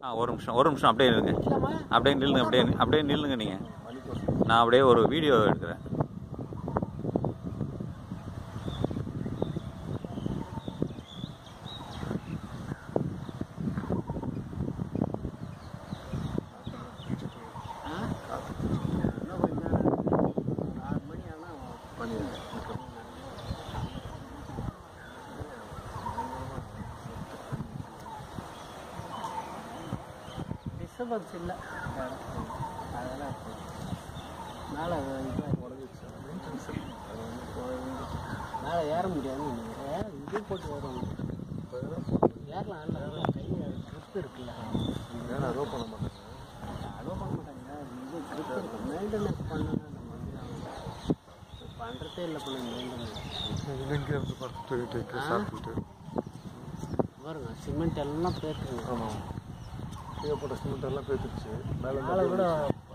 ஆ ஒரு நிமிஷம் ஒரு நிமிஷம் அப்படியே இருங்க அப்படியே நில்லுங்க அப்படியே அப்படியே நில்லுங்க நீங்கள் நான் அப்படியே ஒரு வீடியோ எடுக்கிறேன் டிஸ்டர்பன்ஸ் இல்லை அதெல்லாம் இருக்கும். மேலே இதாக மேலே ஏற முடியாது இது போட்டு வரும் ஏறலாம் இல்லை கையில் ட்ரிப் இருக்குல்ல ஏன்னா அலோவ் பண்ண மாட்டாங்க அலோவ் பண்ண மாட்டாங்க இது ட்ரிப் இருக்கு மெயின்டெனன்ஸ் பண்ணணும் நம்ம வந்து பண்ணுறதே இல்லை பண்ண மெயின்டெனன்ஸ் இங்கே இருந்து பார்த்துட்டு டேக்கு சாப்பிட்டுட்டு பாருங்க சிமெண்ட் எல்லாம் பேத்துருங்க ஆமாம் கீழே போட்ட சிமெண்ட் எல்லாம் பேத்துருச்சு மேலே மேலே கூட